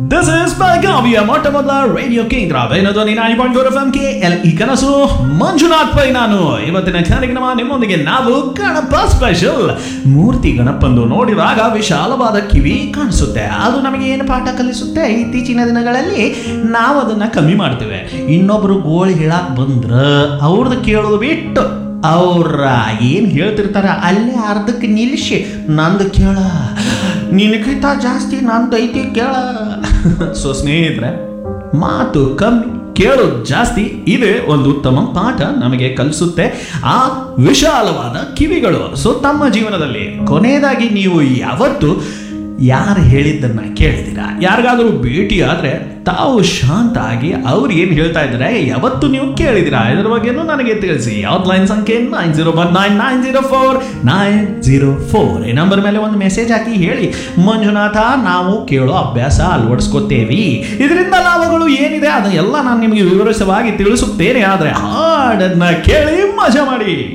this is ಬೆಳಗಾವಿಯ ಮೊಟ್ಟ ಮೊದಲ ರೇಡಿಯೋ ಕೇಂದ್ರ ಧ್ವನಿ nine point four F M K L E ಕನಸು ಮಂಜುನಾಥ್ ಪೈ ನಾನು ಇವತ್ತಿನ ಕಾರ್ಯಕ್ರಮ ನಿಮ್ಮೊಂದಿಗೆ ನಾವು ಗಣಪ ಸ್ಪೆಷಲ್ ಮೂರ್ತಿ ಗಣಪಂದು ನೋಡಿದಾಗ ವಿಶಾಲವಾದ ಕಿವಿ ಕಾಣಿಸುತ್ತೆ ಅದು ನಮಗೆ ಏನು ಪಾಠ ಕಲಿಸುತ್ತೆ ಇತ್ತೀಚಿನ ದಿನಗಳಲ್ಲಿ ನಾವು ಅದನ್ನ ಕಮ್ಮಿ ಮಾಡ್ತೇವೆ ಇನ್ನೊಬ್ರು ಗೋಳಿ ಹೇಳಕ್ ಬಂದ್ರ ಅವ್ರದ್ದು ಕೇಳೋದು ಬಿಟ್ಟು ಅವ್ರ ಏನು ಹೇಳ್ತಿರ್ತಾರ ಅಲ್ಲೇ ಅರ್ಧಕ್ಕೆ ನಿಲ್ಲಿಸಿ ನಂದು ಕೇಳ ನಿನಗಿಂತ ಜಾಸ್ತಿ ನಂದು ಐತಿ ಕೇಳ ಸೊ ಸ್ನೇಹಿತರೆ ಮಾತು ಕಮ್ಮಿ ಕೇಳೋದು ಜಾಸ್ತಿ ಇದೆ ಒಂದು ಉತ್ತಮ ಪಾಠ ನಮಗೆ ಕಲಿಸುತ್ತೆ ಆ ವಿಶಾಲವಾದ ಕಿವಿಗಳು ಸೊ ತಮ್ಮ ಜೀವನದಲ್ಲಿ ಕೊನೆಯದಾಗಿ ನೀವು ಯಾವತ್ತು ಯಾರು ಹೇಳಿದ್ದನ್ನ ಕೇಳಿದ್ದೀರಾ ಯಾರಿಗಾದರೂ ಭೇಟಿ ಆದರೆ ತಾವು ಶಾಂತ ಆಗಿ ಅವ್ರು ಏನು ಹೇಳ್ತಾ ಇದ್ದಾರೆ ಯಾವತ್ತು ನೀವು ಕೇಳಿದ್ದೀರಾ ಇದ್ರ ಬಗ್ಗೆನೂ ನನಗೆ ತಿಳಿಸಿ ಯಾವ್ದು ಲೈನ್ ಸಂಖ್ಯೆ nine zero one nine nine zero four nine zero four ಈ ನಂಬರ್ ಮೇಲೆ ಒಂದು ಮೆಸೇಜ್ ಹಾಕಿ ಹೇಳಿ ಮಂಜುನಾಥ ನಾವು ಕೇಳೋ ಅಭ್ಯಾಸ ಅಳವಡಿಸ್ಕೋತೇವಿ ಇದರಿಂದ ಲಾಭಗಳು ಏನಿದೆ ಅದನ್ನೆಲ್ಲ ನಾನು ನಿಮಗೆ ವಿವರಿಸವಾಗಿ ತಿಳಿಸುತ್ತೇನೆ ಆದರೆ ಹಾಡನ್ನ ಕೇಳಿ ಮಜಾ ಮಾಡಿ